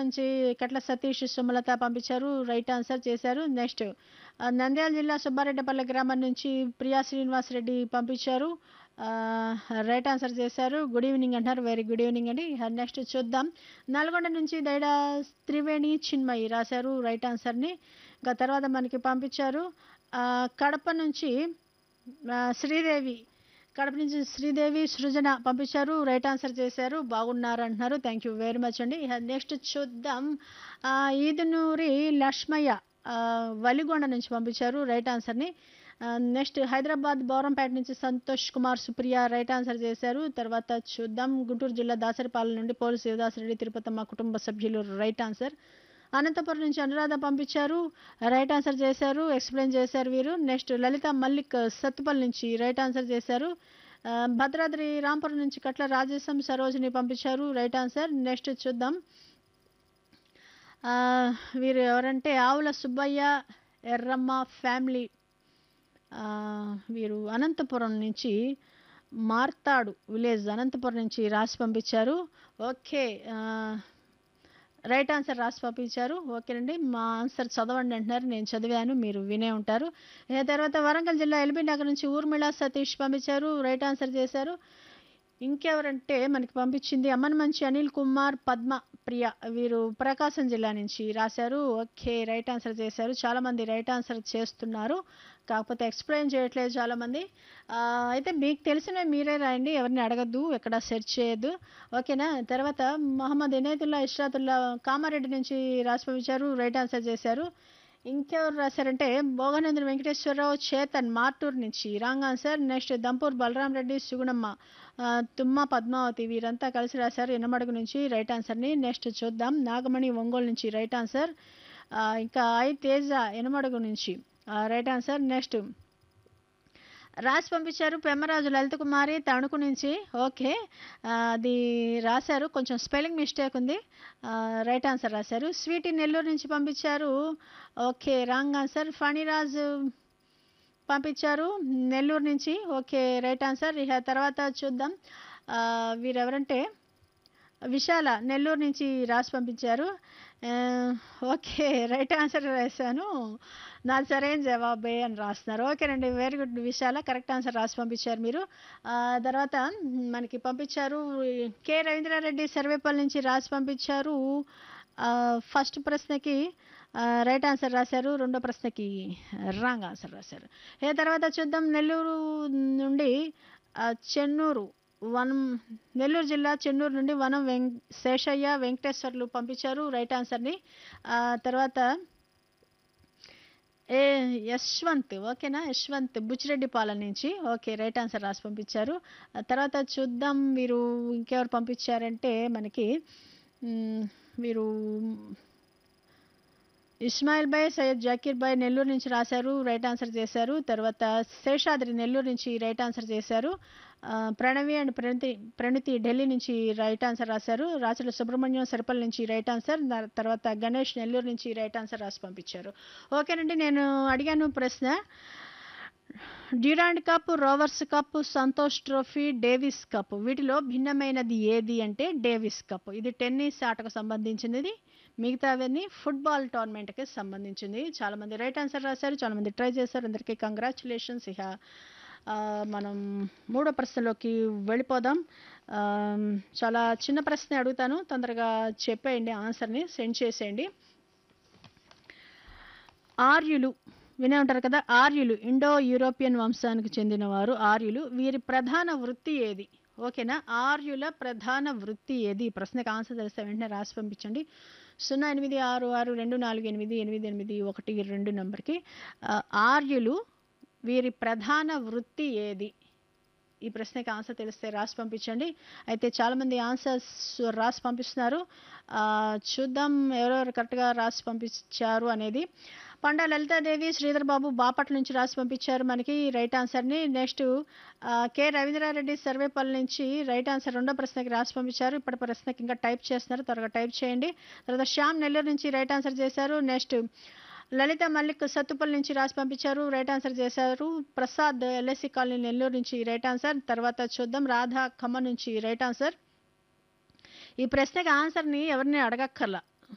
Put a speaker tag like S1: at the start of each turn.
S1: నుంచి కట్ల సతీష్ సుమలత పంపించారు right answer చేశారు నెక్స్ట్ ఆ, నంద్యాల జిల్లా సుబ్బారెడ్డిపల్లి గ్రామం నుంచి ప్రియా శ్రీనివాస్ రెడ్డి పంపించారు ఆ, రైట్ ఆన్సర్ చేశారు గుడ్ ఈవినింగ్ అంటున్నారు వెరీ గుడ్ ఈవినింగ్ అండి నెక్స్ట్ చూద్దాం నల్గొండ నుంచి దైడా త్రివేణి చిన్మయి రాశారు రైట్ ఆన్సర్ని ఇంకా తర్వాత మనకి పంపించారు ఆ, కడప నుంచి ఆ, శ్రీదేవి కడప నుంచి శ్రీదేవి సృజన పంపించారు రైట్ ఆన్సర్ చేశారు బాగున్నారు అంటున్నారు థ్యాంక్ యూ వెరీ మచ్ అండి నెక్స్ట్ చూద్దాం ఆ, ఈదునూరి లక్ష్మయ్య ఆ, వలిగొండ నుంచి పంపించారు రైట్ ఆన్సర్ని నెక్స్ట్ హైదరాబాద్ బౌరంపేట నుంచి సంతోష్ కుమార్ సుప్రియ రైట్ ఆన్సర్ చేశారు తర్వాత చూద్దాం గుంటూరు జిల్లా దాసరిపాలెం నుండి పోలు శివదాసరెడ్డి తిరుపతమ్మ కుటుంబ సభ్యులు రైట్ ఆన్సర్ అనంతపురం నుంచి అనురాధ పంపించారు రైట్ ఆన్సర్ చేశారు ఎక్స్ప్లెయిన్ చేశారు వీరు నెక్స్ట్ లలిత మల్లిక్ సత్తుపల్లి నుంచి రైట్ ఆన్సర్ చేశారు ఆ, భద్రాద్రి రాంపురం నుంచి కట్ల రాజేశం సరోజిని పంపించారు రైట్ ఆన్సర్ నెక్స్ట్ చూద్దాం ఆ, వీరు ఎవరంటే ఆవుల సుబ్బయ్య ఎర్రమ్మ ఫ్యామిలీ ఆ, వీరు అనంతపురం నుంచి మార్తాడు విలేజ్ అనంతపురం నుంచి రాసి పంపించారు ఓకే ఆ, రైట్ ఆన్సర్ రాసి పంపించారు ఓకేనండి మా ఆన్సర్ చదవండి అంటున్నారు నేను చదివాను మీరు వినే ఉంటారు ఏ తర్వాత వరంగల్ జిల్లా ఎల్బీ నగర్ నుంచి ఊర్మిళ సతీష్ పంపించారు రైట్ ఆన్సర్ చేశారు ఇంకెవరంటే మనకి పంపించింది అమ్మన్ మంచి అనిల్ కుమార్ పద్మ ప్రియ వీరు ప్రకాశం జిల్లా నుంచి రాశారు ఓకే రైట్ ఆన్సర్ చేశారు చాలా మంది రైట్ ఆన్సర్ చేస్తున్నారు కాకపోతే ఎక్స్ప్లెయిన్ చేయట్లేదు చాలా మంది ఆ, అయితే మీకు తెలిసిన మీరే రాయండి ఎవరిని అడగద్దు ఎక్కడ సెర్చ్ చేయొద్దు ఓకేనా తర్వాత మహమ్మద్ ఇనేతుల్లా ఇష్రాతుల్లా కామారెడ్డి నుంచి రాసి పంపించారు రైట్ ఆన్సర్ చేశారు ఇంకెవరు రాశారంటే భోగానంద్ర వెంకటేశ్వరరావు చేతన్ మార్టూర్ నుంచి wrong answer next Dampur Balaram Reddy Sugunamma ఆ, తుమ్మ పద్మావతి వీరంతా కలిసి రాశారు ఎనమడుగు నుంచి రైట్ ఆన్సర్ని నెక్స్ట్ చూద్దాం నాగమణి ఒంగోలు నుంచి రైట్ ఆన్సర్ ఆ, ఇంకా ఐ తేజ ఎనమడుగు నుంచి రైట్ ఆన్సర్ నెక్స్ట్ రాసి పంపించారు పెమ్మరాజు లలిత కుమారి తణుకు నుంచి ఓకే ఆ, అది రాశారు కొంచెం స్పెల్లింగ్ మిస్టేక్ ఉంది ఆ, రైట్ ఆన్సర్ రాశారు స్వీటీ నెల్లూరు నుంచి పంపించారు ఓకే రాంగ్ ఆన్సర్ ఫణిరాజ్ పంపించారు నెల్లూరు నుంచి ఓకే రైట్ ఆన్సర్ ఇక తర్వాత చూద్దాం ఆ, వీరెవరంటే విశాల నెల్లూరు నుంచి రాసి పంపించారు ఆ, ఓకే రైట్ ఆన్సర్ రాశాను నాది సరైన జవాబే అని రాస్తున్నారు ఓకేనండి very good Vishala correct answer రాసి పంపించారు మీరు ఆ, తర్వాత మనకి పంపించారు కె రవీంద్రారెడ్డి సర్వేపల్లి నుంచి రాసి పంపించారు ఆ, ఫస్ట్ ప్రశ్నకి ఆ, రైట్ ఆన్సర్ రాశారు రెండో ప్రశ్నకి రాంగ్ ఆన్సర్ రాశారు ఏ తర్వాత చూద్దాం నెల్లూరు నుండి ఆ, చెన్నూరు వనం నెల్లూరు జిల్లా చెన్నూరు నుండి వనం వెం శేషయ్య వెంకటేశ్వర్లు పంపించారు రైట్ ఆన్సర్ని ఆ, తర్వాత ఏ యశ్వంత్ ఓకేనా యశ్వంత్ బుచ్చిరెడ్డిపాలెం నుంచి ఓకే రైట్ ఆన్సర్ రాసి పంపించారు ఆ తర్వాత చూద్దాం మీరు ఇంకెవరు పంపించారంటే మనకి మ్, వీరు ఇస్మాయిల్ భాయ్ సయ్యద్ జాకీర్ భాయ్ నెల్లూరు నుంచి రాశారు రైట్ ఆన్సర్ చేశారు తర్వాత శేషాద్రి నెల్లూరు నుంచి రైట్ ఆన్సర్ చేశారు ఆ, ప్రణవి అండ్ ప్రణతి ప్రణతి ఢిల్లీ నుంచి రైట్ ఆన్సర్ రాశారు రాచల సుబ్రహ్మణ్యం సరిపల్లి నుంచి రైట్ ఆన్సర్ దా- తర్వాత గణేష్ నెల్లూరు నుంచి రైట్ ఆన్సర్ రాసి పంపించారు ఓకేనండి నేను అడిగాను ప్రశ్న Durand cup Rovers cup Santosh trophy Davis cup వీటిలో భిన్నమైనది ఏది అంటే డేవిస్ కప్ ఇది టెన్నిస్ ఆటకు సంబంధించినది మిగతావన్నీ ఫుట్బాల్ టోర్నమెంట్కి సంబంధించింది చాలా మంది రైట్ ఆన్సర్ రాశారు చాలా మంది ట్రై చేశారు అందరికీ కంగ్రాచులేషన్స్ ఇక ఆ, మనం మూడో ప్రశ్నలోకి వెళ్ళిపోదాం ఆ, చాలా చిన్న ప్రశ్న అడుగుతాను తొందరగా చెప్పేయండి ఆన్సర్ని సెండ్ చేసేయండి ఆర్యులు వినే ఉంటారు కదా ఆర్యులు ఇండో యూరోపియన్ వంశానికి చెందినవారు ఆర్యులు వీరి ప్రధాన వృత్తి ఏది ఓకేనా ఆర్యుల ప్రధాన వృత్తి ఏది ఈ ప్రశ్నకు ఆన్సర్ తెలిస్తే వెంటనే రాసి పంపించండి సున్నా ఎనిమిది ఆరు ఆరు రెండు నాలుగు ఎనిమిది ఎనిమిది ఎనిమిది ఒకటి రెండు నంబర్కి ఆ, ఆర్యులు వీరి ప్రధాన వృత్తి ఏది ఈ ప్రశ్నకి ఆన్సర్ తెలిస్తే రాసి పంపించండి అయితే చాలామంది ఆన్సర్స్ రాసి పంపిస్తున్నారు ఆ, చూద్దాం ఎవరెవరు కరెక్ట్గా రాసి పంపించారు అనేది పండా లలితాదేవి శ్రీధర్ బాబు బాపట్ల నుంచి రాసి పంపించారు మనకి రైట్ ఆన్సర్ని నెక్స్ట్ కె రవీంద్రారెడ్డి సర్వేపల్లి నుంచి రైట్ ఆన్సర్ రెండో ప్రశ్నకి రాసి పంపించారు ఇప్పటి ప్రశ్నకి ఇంకా టైప్ చేస్తున్నారు త్వరగా టైప్ చేయండి తర్వాత శ్యామ్ నెల్లూరు నుంచి రైట్ ఆన్సర్ చేశారు నెక్స్ట్ లలిత మల్లిక్ సత్తుపల్లి నుంచి రాసి పంపించారు రైట్ ఆన్సర్ చేశారు ప్రసాద్ ఎల్ఎస్సి కాలనీ నెల్లూరు నుంచి రైట్ ఆన్సర్ తర్వాత చూద్దాం రాధా ఖమ్మం నుంచి రైట్ ఆన్సర్ ఈ ప్రశ్నకి ఆన్సర్ని ఎవరిని అడగక్కర్లా